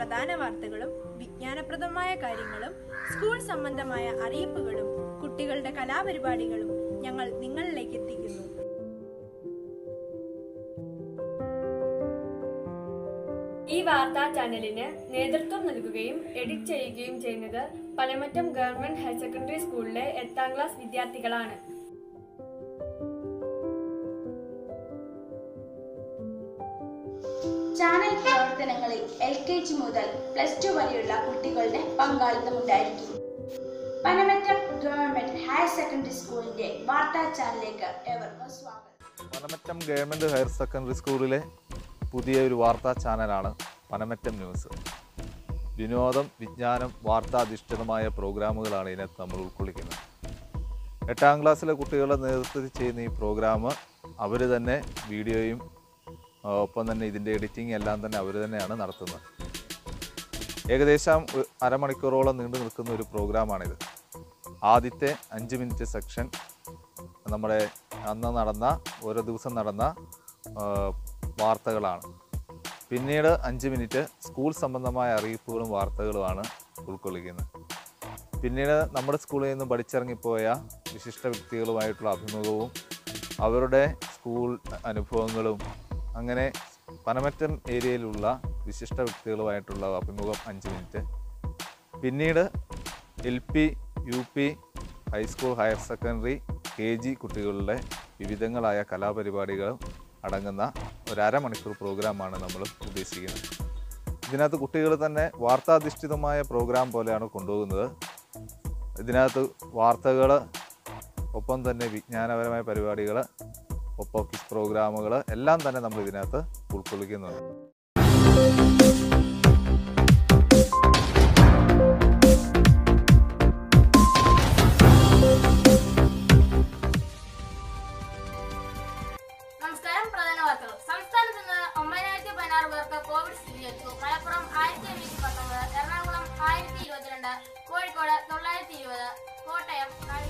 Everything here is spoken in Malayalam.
പ്രധാന വാർത്തകളും വിജ്ഞാനപ്രദമായ കാര്യങ്ങളും സ്കൂൾ സംബന്ധമായ അറിയിപ്പുകളും കുട്ടികളുടെ കലാപരിപാടികളും ഞങ്ങൾ നിങ്ങളിലേക്ക് എത്തിക്കുന്നു ഈ വാർത്താ ചാനലിന് നേതൃത്വം നൽകുകയും എഡിറ്റ് ചെയ്യുകയും ചെയ്യുന്നത് പനമറ്റം ഗവൺമെന്റ് ഹയർ സെക്കൻഡറി സ്കൂളിലെ എട്ടാം ക്ലാസ് വിദ്യാർത്ഥികളാണ് ചാനൽ പ്രവർത്തനങ്ങളിൽ എൽ കെ ജി മുതൽ പ്ലസ് ടു വരെയുള്ള കുട്ടികളുടെ പങ്കാളിത്തം ഉണ്ടായിരിക്കും പനമറ്റം ഗവൺമെന്റ് ഹയർ സെക്കൻഡറി സ്കൂളിന്റെ വാർത്താ ചാനലിലേക്ക് ഏവർക്കും സ്വാഗതം പനമറ്റം ഗവൺമെൻറ് ഹയർ സെക്കൻഡറി സ്കൂളിലെ പുതിയ ഒരു വാർത്താ ചാനലാണ് പനമറ്റം ന്യൂസ് വിനോദം വിജ്ഞാനം വാർത്താധിഷ്ഠിതമായ പ്രോഗ്രാമുകളാണ് ഇതിനകത്ത് നമ്മൾ ഉൾക്കൊള്ളിക്കുന്നത് എട്ടാം ക്ലാസ്സിലെ കുട്ടികളുടെ നേതൃത്വത്തിൽ ചെയ്യുന്ന ഈ പ്രോഗ്രാം അവർ തന്നെ വീഡിയോയും ആ, ഒപ്പം തന്നെ ഇതിൻ്റെ എഡിറ്റിംഗ് എല്ലാം തന്നെ അവർ തന്നെയാണ് നടത്തുന്നത് ഏകദേശം ഒരു അരമണിക്കൂറോളം നീണ്ടു നിൽക്കുന്ന ഒരു പ്രോഗ്രാമാണിത് ആദ്യത്തെ അഞ്ച് മിനിറ്റ് സെക്ഷൻ നമ്മുടെ അന്ന് നടന്ന ഓരോ ദിവസം നടന്ന ആ, വാർത്തകളാണ് പിന്നീട് അഞ്ച് മിനിറ്റ് സ്കൂൾ സംബന്ധമായ അറിയിപ്പുകളും വാർത്തകളുമാണ് ഉൾക്കൊള്ളിക്കുന്നത് പിന്നീട് നമ്മുടെ സ്കൂളിൽ നിന്ന് പഠിച്ചിറങ്ങിപ്പോയ വിശിഷ്ട വ്യക്തികളുമായിട്ടുള്ള അഭിമുഖവും അവരുടെ സ്കൂൾ അനുഭവങ്ങളും അങ്ങനെ പനമറ്റം ഏരിയയിലുള്ള വിശിഷ്ട വ്യക്തികളുമായിട്ടുള്ള അഭിമുഖം അഞ്ച് മിനിറ്റ് പിന്നീട് L P U P high school higher secondary K G കുട്ടികളുടെ വിവിധങ്ങളായ കലാപരിപാടികൾ അടങ്ങുന്ന ഒരു അരമണിക്കൂർ പ്രോഗ്രാമാണ് നമ്മൾ ഉദ്ദേശിക്കുന്നത് ഇതിനകത്ത് കുട്ടികൾ തന്നെ വാർത്താധിഷ്ഠിതമായ പ്രോഗ്രാം പോലെയാണ് കൊണ്ടുപോകുന്നത് ഇതിനകത്ത് വാർത്തകൾ ഒപ്പം തന്നെ വിജ്ഞാനപരമായ പരിപാടികൾ ഒപ്പം ക്വിസ് പ്രോഗ്രാമുകൾ എല്ലാം തന്നെ നമ്മൾ ഇതിനകത്ത് ഉൾക്കൊള്ളിക്കുന്നുണ്ട് നമസ്കാരം പ്രധാന വാർത്തകൾ സംസ്ഥാനത്ത് നിന്ന് ഒമ്പതിനായിരത്തി പതിനാറ് പേർക്ക് കോവിഡ് സ്ഥിരീകരിച്ചു മലപ്പുറം ആയിരത്തി അഞ്ഞൂറ്റി പത്തൊമ്പത് എറണാകുളം ആയിരത്തി ഇരുപത്തിരണ്ട് കോഴിക്കോട് തൊള്ളായിരത്തി ഇരുപത് കോട്ടയം നാനൂറ്റി